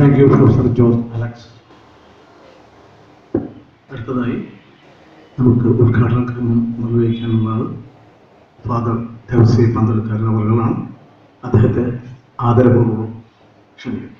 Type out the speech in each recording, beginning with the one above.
thank you professor George Alex അടുത്തതായി നമുക്ക് ഉദ്ഘാടന കർമ്മം നിർവഹിക്കാനുള്ളത് ഫാദർ ദേവസ്വി പന്തലക്കാരൻ അവர்களാണ് അദ്ദേഹത്തെ ആദരപൂർവ്വം ക്ഷണിക്കുന്നു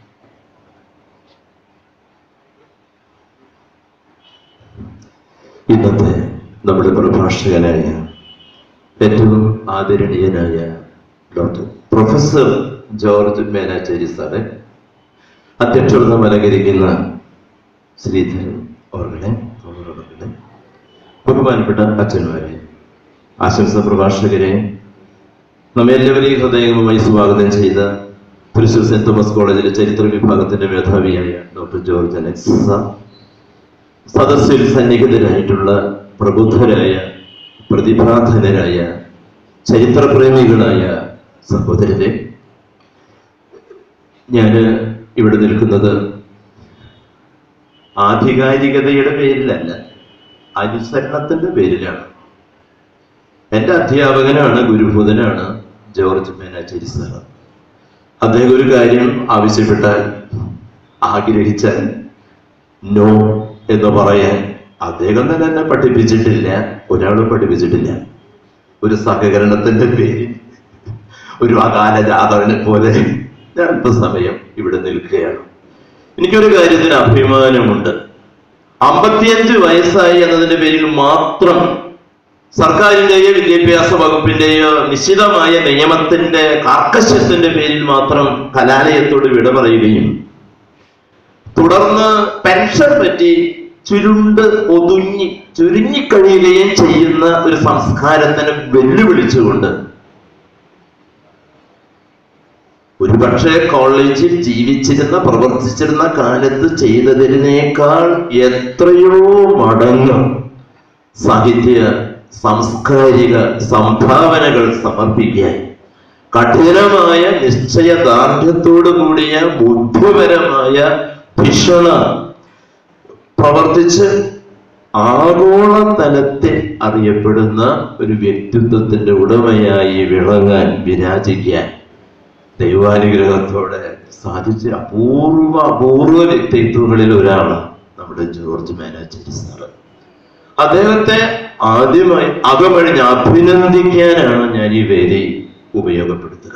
ഇന്നത്തെ നമ്മുടെ പ്രഭാഷകനായ ഏറ്റവും ആദരണീയനായ ഡോക്ടർ പ്രൊഫസർ ജോർജ് മേനാച്ചേരി സാറെ അധ്യക്ഷത അലങ്കരിക്കുന്ന ശ്രീധരൻ അവരുടെ അവരുടെ ബഹുമാനപ്പെട്ട അച്ഛന്മാരെ ആശംസ പ്രഭാഷകരെ നമ്മെ എല്ലാവരെയും ഹൃദയംഗമായി സ്വാഗതം ചെയ്ത തൃശൂർ സെന്റ് തോമസ് കോളേജിലെ ചരിത്ര വിഭാഗത്തിന്റെ മേധാവിയായ ഡോക്ടർ ജോർജ് അലക്സ് സാർ സദസ്സിൽ സന്നിഹിതരായിട്ടുള്ള പ്രബുദ്ധരായ പ്രതിഭാധനരായ ചരിത്രപ്രേമികളായ സഹോദരരെ ഞാൻ ഇവിടെ നിൽക്കുന്നത് ആധികാരികതയുടെ പേരിലല്ല അനുസരണത്തിന്റെ പേരിലാണ് എൻ്റെ അധ്യാപകനാണ് ഗുരുഭൂതനാണ് ജോർജ് മേനാച്ചേരി സാർ അദ്ദേഹം ഒരു കാര്യം ആവശ്യപ്പെട്ടാൽ ആഗ്രഹിച്ചാൽ നോ എന്ന് പറയാൻ അദ്ദേഹം തന്നെ എന്നെ പഠിപ്പിച്ചിട്ടില്ല ഒരാളും പഠിപ്പിച്ചിട്ടില്ല ഒരു സഹകരണത്തിന്റെ പേരിൽ ഒരു അകാല ജാതകനെ പോലെ ഞാൻ അല്പസമയം ഇവിടെ നിൽക്കുകയാണ് എനിക്കൊരു കാര്യത്തിന് അഭിമാനമുണ്ട് അമ്പത്തിയഞ്ച് വയസ്സായി എന്നതിന്റെ പേരിൽ മാത്രം സർക്കാരിന്റെയോ വിദ്യാഭ്യാസ വകുപ്പിന്റെയോ നിശ്ചിതമായ നിയമത്തിന്റെ കാർക്കശ്യത്തിന്റെ പേരിൽ മാത്രം കലാലയത്തോട് വിട പറയുകയും തുടർന്ന് പെൻഷൻ പറ്റി ചുരുണ്ട് ഒതുങ്ങി ചുരുങ്ങിക്കഴിയുകയും ചെയ്യുന്ന ഒരു സംസ്കാരത്തിന് വെല്ലുവിളിച്ചുകൊണ്ട് ഒരുപക്ഷെ കോളേജിൽ ജീവിച്ചിരുന്ന പ്രവർത്തിച്ചിരുന്ന കാലത്ത് ചെയ്തതിനേക്കാൾ എത്രയോ മടങ്ങ് സാഹിത്യ സാംസ്കാരിക സംഭാവനകൾ സമർപ്പിക്കാൻ കഠിനമായ നിശ്ചയദാർഢ്യത്തോടു കൂടിയ ബുദ്ധിപരമായ ഭീഷണ പ്രവർത്തിച്ച് ആഗോള തലത്തിൽ അറിയപ്പെടുന്ന ഒരു വ്യക്തിത്വത്തിന്റെ ഉടമയായി വിളങ്ങാൻ വിരാജിക്കാൻ ദൈവാനുഗ്രഹത്തോടെ സാധിച്ച അപൂർവ അപൂർവ വ്യക്തിത്വങ്ങളിൽ ഒരാളാണ് നമ്മുടെ ജോർജ് മേനാച്ചേരി സാറ് അദ്ദേഹത്തെ ആദ്യമായി അകമഴിഞ്ഞ് അഭിനന്ദിക്കാനാണ് ഞാൻ ഈ വേദി ഉപയോഗപ്പെടുത്തുക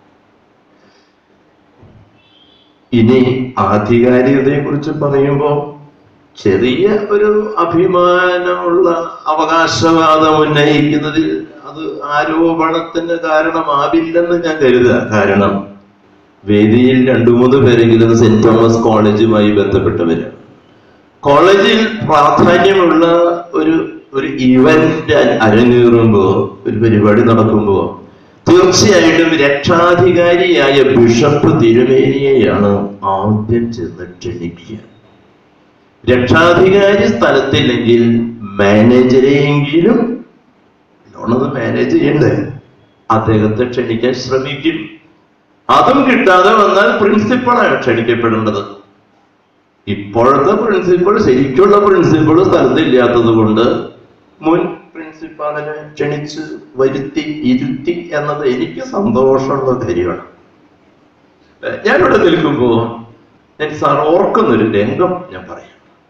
ഇനി ആധികാരികതയെ കുറിച്ച് പറയുമ്പോൾ ചെറിയ ഒരു അഭിമാനമുള്ള അവകാശവാദം ഉന്നയിക്കുന്നതിൽ അത് ആരോപണത്തിന് കാരണമാവില്ലെന്ന് ഞാൻ കരുതുക കാരണം വേദിയിൽ രണ്ടു മൂന്ന് പേരെങ്കിലും സെന്റ് തോമസ് കോളേജുമായി ബന്ധപ്പെട്ടവരാണ് കോളേജിൽ പ്രാധാന്യമുള്ള ഒരു ഒരു ഇവന്റ് അരങ്ങേറുമ്പോ ഒരു പരിപാടി നടക്കുമ്പോ തീർച്ചയായിട്ടും രക്ഷാധികാരിയായ ബിഷപ്പ് തിരുമേനിയെയാണ് ആദ്യം ചെന്ന് ക്ഷണിക്കുക രക്ഷാധികാരി സ്ഥലത്തില്ലെങ്കിൽ മാനേജരെയെങ്കിലും ലോണത് മാനേജ് ചെയ്യണ്ടേ അദ്ദേഹത്തെ ക്ഷണിക്കാൻ ശ്രമിക്കും അതും കിട്ടാതെ വന്നാൽ പ്രിൻസിപ്പളാണ് ക്ഷണിക്കപ്പെടേണ്ടത് ഇപ്പോഴത്തെ പ്രിൻസിപ്പൾ ശരിക്കുള്ള പ്രിൻസിപ്പൾ സ്ഥലത്തില്ലാത്തത് കൊണ്ട് മുൻ പ്രിൻസിപ്പാളിനെ ക്ഷണിച്ച് വരുത്തി ഇരുത്തി എന്നത് എനിക്ക് സന്തോഷമുള്ള കാര്യമാണ് ഏഹ് ഞാനിവിടെ നിൽക്കുമ്പോ ഞാൻ സാർ ഓർക്കുന്നൊരു രംഗം ഞാൻ പറയാം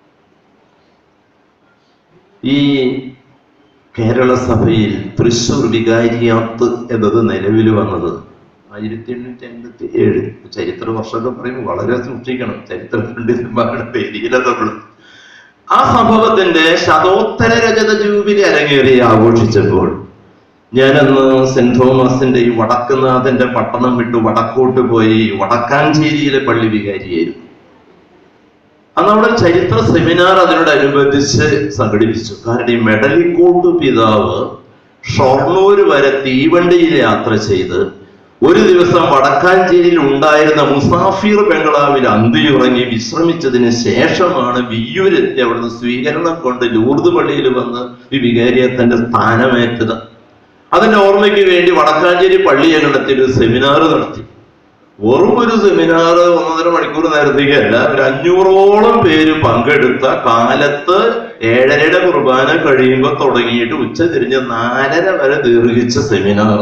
ഈ കേരള സഭയിൽ തൃശൂർ വികാരിയാത്ത് എന്നത് നിലവിൽ വന്നത് ആയിരത്തി എണ്ണൂറ്റി അൻപത്തി ഏഴ് ചരിത്ര വർഷമൊക്കെ പറയുമ്പോൾ വളരെ സൂക്ഷിക്കണം ചരിത്ര പണ്ഡിതന്മാരുടെ പേരില നമ്മൾ ആ സംഭവത്തിന്റെ ശതോത്തര രജത ജൂബിലി അരങ്ങേറി ആഘോഷിച്ചപ്പോൾ ഞാനന്ന് സെന്റ് തോമസിന്റെ ഈ വടക്കുനാഥന്റെ പട്ടണം വിട്ട് വടക്കോട്ട് പോയി വടക്കാഞ്ചേരിയിലെ പള്ളി വികാരിയായിരുന്നു അന്ന് അവിടെ ചരിത്ര സെമിനാർ അതിനോടനുബന്ധിച്ച് സംഘടിപ്പിച്ചു കാരണം ഈ മെഡലിക്കോട്ട് പിതാവ് ഷൊർണൂർ വരെ തീവണ്ടിയിൽ യാത്ര ചെയ്ത് ഒരു ദിവസം വടക്കാഞ്ചേരിയിൽ ഉണ്ടായിരുന്ന മുസാഫിർ ബംഗ്ലാവിൽ അന്തിയുറങ്ങി വിശ്രമിച്ചതിന് ശേഷമാണ് വിയ്യൂരെത്തി അവിടുന്ന് സ്വീകരണം കൊണ്ട് ലൂർദ് പള്ളിയിൽ വന്ന് ഈ വികാരിയത്തിന്റെ സ്ഥാനമേറ്റത് അതിന്റെ ഓർമ്മയ്ക്ക് വേണ്ടി വടക്കാഞ്ചേരി പള്ളിയെ കണ്ടെത്തി ഒരു സെമിനാർ നടത്തി വെറും ഒരു സെമിനാർ ഒന്നര മണിക്കൂർ നേരത്തേക്കല്ല ഒരു അഞ്ഞൂറോളം പേര് പങ്കെടുത്ത കാലത്ത് ഏഴരയുടെ കുർബാന കഴിയുമ്പോൾ തുടങ്ങിയിട്ട് ഉച്ച തിരിഞ്ഞ് നാലര വരെ ദീർഘിച്ച സെമിനാർ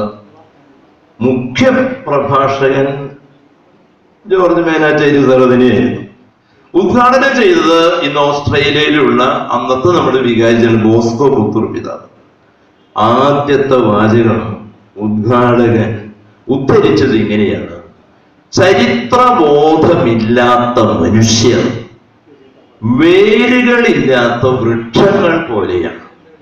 മുഖ്യ പ്രഭാഷകൻ ജോർജ് മേനാച്ചേരി സാർ തന്നെയായിരുന്നു ഉദ്ഘാടനം ചെയ്തത് ഇന്ന് ഓസ്ട്രേലിയയിലുള്ള അന്നത്തെ നമ്മുടെ വികാരിജൻ ബോസ്കോ പുത്തൂർ പിതാവ് ആദ്യത്തെ വാചകം ഉദ്ഘാടകൻ ഉദ്ധരിച്ചത് ഇങ്ങനെയാണ് ചരിത്രബോധമില്ലാത്ത മനുഷ്യർ വേരുകളില്ലാത്ത വൃക്ഷങ്ങൾ പോലെയാണ്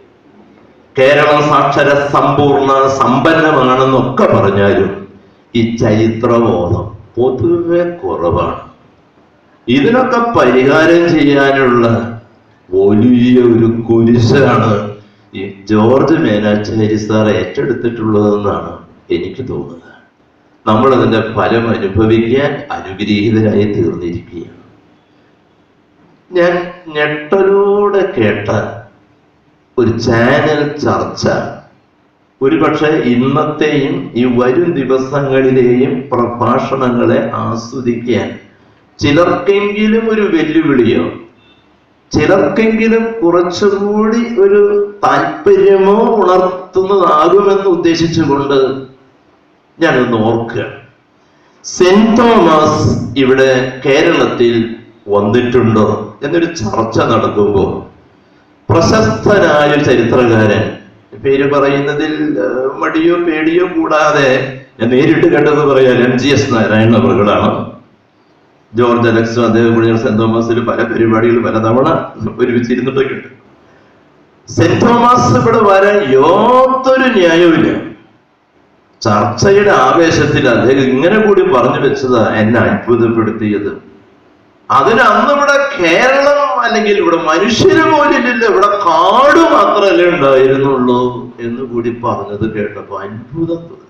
കേരളം സാക്ഷര സമ്പൂർണ്ണ സമ്പന്നമാണെന്നൊക്കെ പറഞ്ഞാലും ഈ ചരിത്രബോധം പൊതുവെ കുറവാണ് ഇതിനൊക്കെ പരിഹാരം ചെയ്യാനുള്ള വലിയ ഒരു കുരിശാണ് ഈ ജോർജ് മേനാച്ചേരി സാർ ഏറ്റെടുത്തിട്ടുള്ളതെന്നാണ് എനിക്ക് തോന്നുന്നത് നമ്മൾ അതിന്റെ ഫലം അനുഭവിക്കാൻ അനുഗ്രഹീതരായി തീർന്നിരിക്കുകയാണ് ഞാൻ ഞെട്ടലോടെ കേട്ട ഒരു ചാനൽ ചർച്ച ഒരുപക്ഷെ ഇന്നത്തെയും ഈ വരും ദിവസങ്ങളിലെയും പ്രഭാഷണങ്ങളെ ആസ്വദിക്കാൻ ചിലർക്കെങ്കിലും ഒരു വെല്ലുവിളിയോ ചിലർക്കെങ്കിലും കുറച്ചുകൂടി ഒരു താല്പര്യമോ ഉണർത്തുന്നതാകുമെന്ന് ഉദ്ദേശിച്ചുകൊണ്ട് ഞാനൊന്ന് ഓർക്കുക സെന്റ് തോമസ് ഇവിടെ കേരളത്തിൽ വന്നിട്ടുണ്ടോ എന്നൊരു ചർച്ച നടക്കുമ്പോൾ പ്രശസ്തനായ ഒരു ചരിത്രകാരൻ പേര് പറയുന്നതിൽ ഏഹ്, മടിയോ പേടിയോ കൂടാതെ ഞാൻ നേരിട്ട് കണ്ടത് പറയാൻ എം ജി എസ് നാരായണ അവറുകളാണ് ജോർജ് അലക്സും അദ്ദേഹം കൂടി സെന്റ് തോമസിൽ പല പരിപാടികൾ പലതവണ ഒരുമിച്ചിരുന്നിട്ടൊക്കെ ഉണ്ട് സെന്റ് തോമസ് ഇവിടെ വരാൻ യാതൊരു ന്യായവുമില്ല ചർച്ചയുടെ ആവേശത്തിൽ അദ്ദേഹം ഇങ്ങനെ കൂടി പറഞ്ഞു വെച്ചതാ എന്നെ അത്ഭുതപ്പെടുത്തിയത് അതിന് അന്ന് ഇവിടെ കേരളം അല്ലെങ്കിൽ ഇവിടെ മനുഷ്യര് പോലില്ല ഇവിടെ കാട് മാത്രമല്ലേ ഉണ്ടായിരുന്നുള്ളൂ എന്ന് കൂടി പറഞ്ഞത് കേട്ടപ്പോ അത്ഭുതം തോന്നി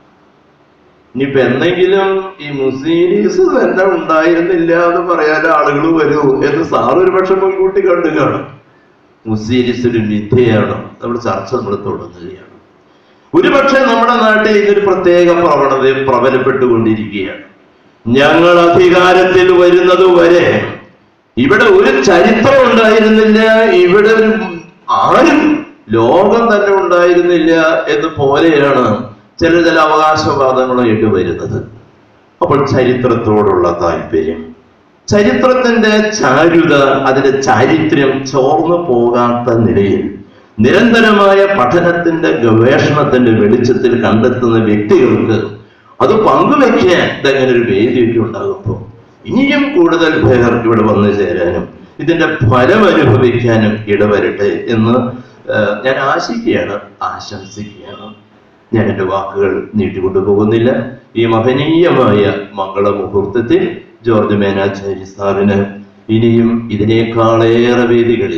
ഇനിയിപ്പോ എന്തെങ്കിലും ഈ മുസ്ലിംസ് തന്നെ ഉണ്ടായിരുന്നില്ല എന്ന് പറയാൻ ആളുകൾ വരൂ എന്ന് സാർ ഒരു പക്ഷെ മുൻകൂട്ടി കണ്ടു കാണും മുസ്ലിംസ് ഒരു മിഥ്യയാണ് നമ്മുടെ ചർച്ച നമ്മൾ തുടങ്ങുകയാണ് ഒരുപക്ഷെ നമ്മുടെ നാട്ടിൽ ഇതൊരു പ്രത്യേക പ്രവണത പ്രബലപ്പെട്ടുകൊണ്ടിരിക്കുകയാണ് ഞങ്ങൾ അധികാരത്തിൽ വരുന്നത് വരെ ഇവിടെ ഒരു ചരിത്രം ഉണ്ടായിരുന്നില്ല ഇവിടെ ഒരു ആരും ലോകം തന്നെ ഉണ്ടായിരുന്നില്ല എന്ന് പോലെയാണ് ചില ചില അവകാശവാദങ്ങളായിട്ട് വരുന്നത് അപ്പോൾ ചരിത്രത്തോടുള്ള താല്പര്യം ചരിത്രത്തിന്റെ ചാരുത അതിന്റെ ചാരിത്ര്യം ചോർന്നു പോകാത്ത നിലയിൽ നിരന്തരമായ പഠനത്തിന്റെ ഗവേഷണത്തിന്റെ വെളിച്ചത്തിൽ കണ്ടെത്തുന്ന വ്യക്തികൾക്ക് അത് പങ്കുവെക്കാൻ ഇതങ്ങനെ ഒരു വേദിയൊക്കെ ഉണ്ടാകുമ്പോൾ ഇനിയും കൂടുതൽ പേർ ഇവിടെ വന്നു ചേരാനും ഇതിന്റെ ഫലം അനുഭവിക്കാനും ഇടവരട്ടെ എന്ന് ഏഹ്, ഞാൻ ആശിക്കുകയാണ് ആശംസിക്കുകയാണ് ഞാൻ എൻ്റെ വാക്കുകൾ നീട്ടിക്കൊണ്ടു പോകുന്നില്ല ഈ മഹനീയമായ മംഗളമുഹൂർത്തത്തിൽ ജോർജ് മേനാചാരി സാറിന് ഇനിയും ഇതിനേക്കാളേറെ വേദികളിൽ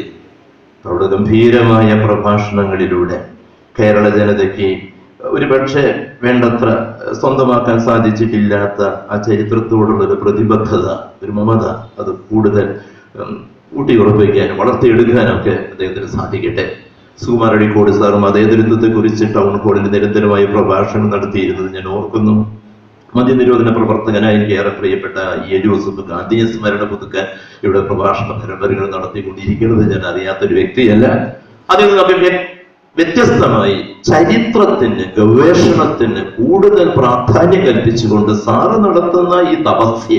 പ്രൗഢഗംഭീരമായ പ്രഭാഷണങ്ങളിലൂടെ കേരള ജനതയ്ക്ക് ഒരുപക്ഷെ വേണ്ടത്ര സ്വന്തമാക്കാൻ സാധിച്ചിട്ടില്ലാത്ത ആ ചരിത്രത്തോടുള്ള ഒരു പ്രതിബദ്ധത ഒരു മമത അത് കൂടുതൽ ഉം, ഊട്ടിയുറപ്പിക്കാനും വളർത്തിയെടുക്കാനൊക്കെ അദ്ദേഹത്തിന് സാധിക്കട്ടെ സുകുമാരടിക്കോട് സാറും മതേതരത്വത്തെ കുറിച്ച് ടൗൺ ഹാളിൽ നിരന്തരമായി പ്രഭാഷണം നടത്തിയിരുന്നത് ഞാൻ ഓർക്കുന്നു മദ്യനിരോധന പ്രവർത്തകനായി എനിക്ക് ഏറെ പ്രിയപ്പെട്ട ഇ ജോസഫ് ഗാന്ധിയെ സ്മരണ പുതുക്കാൻ ഇവിടെ പ്രഭാഷണ പരമ്പരകൾ നടത്തിക്കൊണ്ടിരിക്കുന്നത് ഞാൻ അറിയാത്തൊരു വ്യക്തിയല്ല അതിൽ നിന്നൊക്കെ വ്യ- വ്യത്യസ്തമായി ചരിത്രത്തിന് ഗവേഷണത്തിന് കൂടുതൽ പ്രാധാന്യം കൽപ്പിച്ചുകൊണ്ട് സാറ് നടത്തുന്ന ഈ തപസ്യ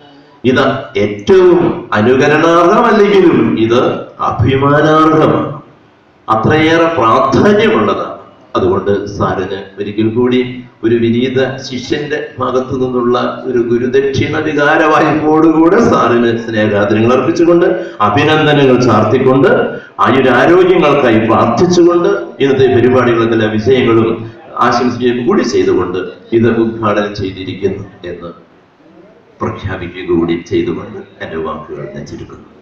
ഇത് ഏറ്റവും അനുകരണാർഹമല്ലെങ്കിലും ഇത് അഭിമാനാർഹമാണ് അത്രയേറെ പ്രാധാന്യമുള്ളതാണ് അതുകൊണ്ട് സാറിന് ഒരിക്കൽ കൂടി ഒരു വിനീത ശിഷ്യന്റെ ഭാഗത്തു നിന്നുള്ള ഒരു ഗുരുദക്ഷിണ വികാര വായ്പോടുകൂടെ സാറിന് സ്നേഹാദരങ്ങൾ അർപ്പിച്ചുകൊണ്ട് അഭിനന്ദനങ്ങൾ ചാർത്തിക്കൊണ്ട് ആയുരാരോഗ്യങ്ങൾക്കായി പ്രാർത്ഥിച്ചുകൊണ്ട് ഇന്നത്തെ പരിപാടികൾക്കെല്ലാം വിജയങ്ങളും ആശംസിക്കുകയും കൂടി ചെയ്തുകൊണ്ട് ഇത് ഉദ്ഘാടനം ചെയ്തിരിക്കുന്നു എന്ന് പ്രഖ്യാപിക്കുക കൂടി ചെയ്തുകൊണ്ട് എൻ്റെ വാക്കുകൾ ഞാൻ ചുരുക്കുന്നു